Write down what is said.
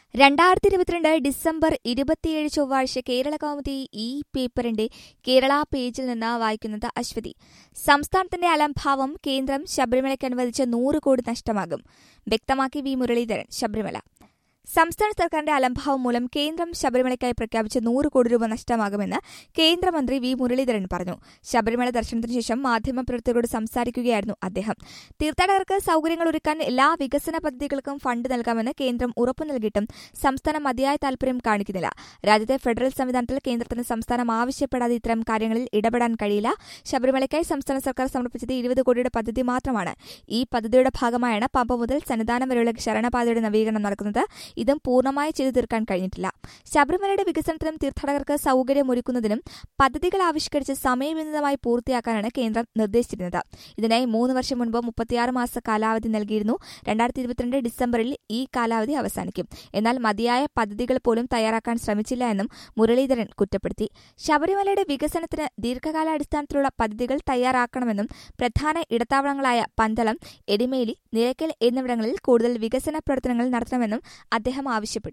രണ്ടായിരത്തി ഇരുപത്തിരണ്ട് ഡിസംബർ ഇരുപത്തിയേഴ് ചൊവ്വാഴ്ച കേരള കൗമുദി ഈ പേപ്പറിന്റെ കേരള പേജിൽ നിന്ന് വായിക്കുന്നത് അശ്വതി സംസ്ഥാനത്തിന്റെ അലംഭാവം കേന്ദ്രം ശബരിമലയ്ക്ക് അനുവദിച്ച നൂറ് കോടി നഷ്ടമാകും വ്യക്തമാക്കി വി മുരളീധരൻ ശബരിമല സംസ്ഥാന സർക്കാരിന്റെ അലംഭാവം മൂലം കേന്ദ്രം ശബരിമലയ്ക്കായി പ്രഖ്യാപിച്ച നൂറ് കോടി രൂപ നഷ്ടമാകുമെന്ന് കേന്ദ്രമന്ത്രി വി മുരളീധരൻ പറഞ്ഞു ശബരിമല ദർശനത്തിനു ശേഷം മാധ്യമപ്രവർത്തകരോട് സംസാരിക്കുകയായിരുന്നു അദ്ദേഹം തീർത്ഥാടകർക്ക് സൌകര്യങ്ങൾ ഒരുക്കാൻ എല്ലാ വികസന പദ്ധതികൾക്കും ഫണ്ട് നൽകാമെന്ന് കേന്ദ്രം ഉറപ്പു നൽകിയിട്ടും സംസ്ഥാനം മതിയായ താൽപര്യം കാണിക്കുന്നില്ല രാജ്യത്തെ ഫെഡറൽ സംവിധാനത്തിൽ കേന്ദ്രത്തിന് സംസ്ഥാനം ആവശ്യപ്പെടാതെ ഇത്തരം കാര്യങ്ങളിൽ ഇടപെടാൻ കഴിയില്ല ശബരിമലയ്ക്കായി സംസ്ഥാന സർക്കാർ സമർപ്പിച്ചത് ഇരുപത് കോടിയുടെ പദ്ധതി മാത്രമാണ് ഈ പദ്ധതിയുടെ ഭാഗമായാണ് പമ്പ മുതൽ സന്നിധാനം വരെയുള്ള ശരണപാതയുടെ നവീകരണം നടക്കുന്നത് ഇതും പൂർണ്ണമായി ചെയ്തു തീർക്കാൻ കഴിഞ്ഞിട്ടില്ല ശബരിമലയുടെ വികസനത്തിനും തീർത്ഥാടകർക്ക് സൌകര്യമൊരുക്കുന്നതിനും പദ്ധതികൾ ആവിഷ്കരിച്ച് സമയബന്ധിതമായി പൂർത്തിയാക്കാനാണ് കേന്ദ്രം നിർദ്ദേശിച്ചിരുന്നത് ഇതിനായി മൂന്ന് വർഷം മുൻപ് മുപ്പത്തിയാറ് മാസ കാലാവധി നൽകിയിരുന്നു രണ്ടായിരത്തി ഇരുപത്തിരണ്ട് ഡിസംബറിൽ ഈ കാലാവധി അവസാനിക്കും എന്നാൽ മതിയായ പദ്ധതികൾ പോലും തയ്യാറാക്കാൻ ശ്രമിച്ചില്ല എന്നും മുരളീധരൻ കുറ്റപ്പെടുത്തി ശബരിമലയുടെ വികസനത്തിന് ദീർഘകാലാടിസ്ഥാനത്തിലുള്ള പദ്ധതികൾ തയ്യാറാക്കണമെന്നും പ്രധാന ഇടത്താവളങ്ങളായ പന്തളം എടിമേലി നിലയ്ക്കൽ എന്നിവിടങ്ങളിൽ കൂടുതൽ വികസന പ്രവർത്തനങ്ങൾ നടത്തണമെന്നും അദ്ദേഹം ആവശ്യപ്പെട്ടു